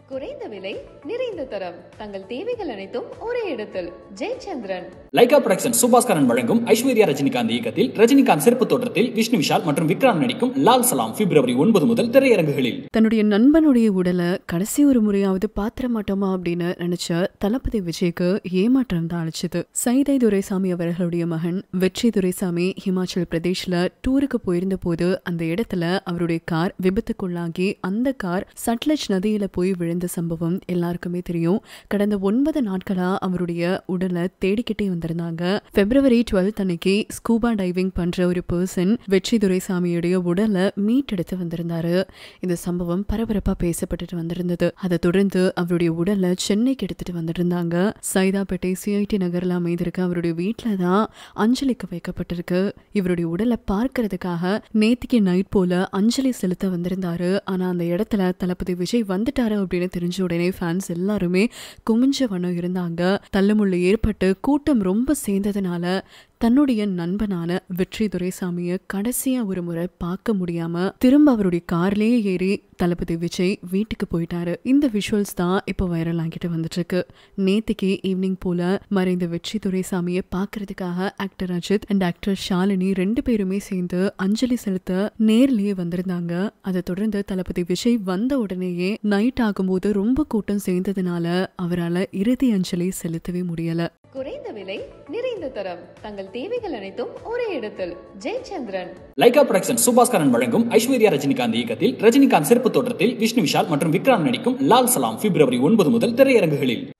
குறைந்த விலை நிறைந்த தரம் தங்கள் தேவைகள் அனைத்தும் ஒரே இடத்தில் ஜெயச்சந்திரன் லைகா புரொடக்ஷன் சுபாஸ்கரன் வழங்கும் ஐஸ்வர்யா ரஜினிகாந்த் இயக்கத்தில் ரஜினிகாந்த் சிறப்பு தோற்றத்தில் விஷ்ணு விஷால் மற்றும் விக்ராந்த் நடிக்கும் லால் சலாம் பிப்ரவரி ஒன்பது முதல் திரையரங்குகளில் தன்னுடைய நண்பனுடைய உடலை கடைசி ஒரு முறையாவது பாத்திர மாட்டோமா அப்படின்னு நினைச்ச தளபதி விஜய்க்கு ஏமாற்றம் தான் அளிச்சது சைதை துரைசாமி அவர்களுடைய மகன் வெற்றி துரைசாமி ஹிமாச்சல் பிரதேஷ்ல டூருக்கு போயிருந்த போது அந்த இடத்துல அவருடைய கார் விபத்துக்குள்ளாகி அந்த கார் சட்லஜ் நதியில போய் விழுந்த சம்பவம் எல்லாருக்குமே தெரியும் கடந்த ஒன்பது நாட்களா அவருடைய உடலை தேடிக்கிட்டே வந்திருந்தாங்க பிப்ரவரி டுவெல்த் அன்னைக்கு ஸ்கூபா டைவிங் பண்ற ஒரு பர்சன் வெற்றி துரைசாமியுடைய உடலை மீட்டெடுத்து வந்திருந்தாரு இந்த சம்பவம் பரபரப்பா பேசப்பட்டுட்டு வந்திருந்தது அதை தொடர்ந்து அவருடைய உடலை சென்னைக்கு எடுத்துட்டு வந்திருந்தாங்க சைதாப்பேட்டை சிஐடி நகர்ல அமைந்திருக்க அவருடைய வீட்டுல தான் அஞ்சலிக்கு வைக்கப்பட்டிருக்கு இவருடைய உடலை பார்க்கறதுக்காக நேத்திக்கு நைட் போல அஞ்சலி செலுத்த வந்திருந்தாரு ஆனா அந்த இடத்துல தளபதி விஜய் வந்துட்டாரு அப்படின்னு தெரிஞ்ச உடனே ஃபேன்ஸ் எல்லாருமே குமிஞ்ச வண்ணம் இருந்தாங்க தள்ளுமுள்ளு ஏற்பட்டு கூட்டம் ரொம்ப சேர்ந்ததுனால தன்னுடைய நண்பனான வெற்றி துரைசாமிய கடைசியா ஒரு முறை பார்க்க முடியாம திரும்ப அவருடைய கார்லயே ஏறி தளபதி விஜய் வீட்டுக்கு போயிட்டாரு இந்த விஷுவல்ஸ் தான் இப்போ வைரல் ஆகிட்டு வந்துட்டு இருக்கு நேத்திக்கு ஈவினிங் போல மறைந்த வெற்றி துரைசாமியை பார்க்கறதுக்காக actor Ajith and actor Shalini ரெண்டு பேருமே சேர்ந்து அஞ்சலி செலுத்த நேர்லயே வந்திருந்தாங்க அதை தொடர்ந்து தளபதி விஜய் வந்த உடனேயே நைட் ஆகும்போது ரொம்ப கூட்டம் சேர்ந்ததுனால அவரால் இறுதி அஞ்சலி செலுத்தவே முடியல குறைந்த விலை நிறைந்த தரம் தங்கள் தேவைகள் அனைத்தும் ஒரே இடத்தில் ஜெயச்சந்திரன் லைகா புரொடக்ஷன் சுபாஸ்கரன் வழங்கும் ஐஸ்வர்யா ரஜினிகாந்த் இயக்கத்தில் ரஜினிகாந்த் சிறப்பு தோற்றத்தில் விஷ்ணு விஷால் மற்றும் விக்ராந்த் நடிக்கும் லால் சலாம் பிப்ரவரி ஒன்பது முதல் திரையரங்குகளில்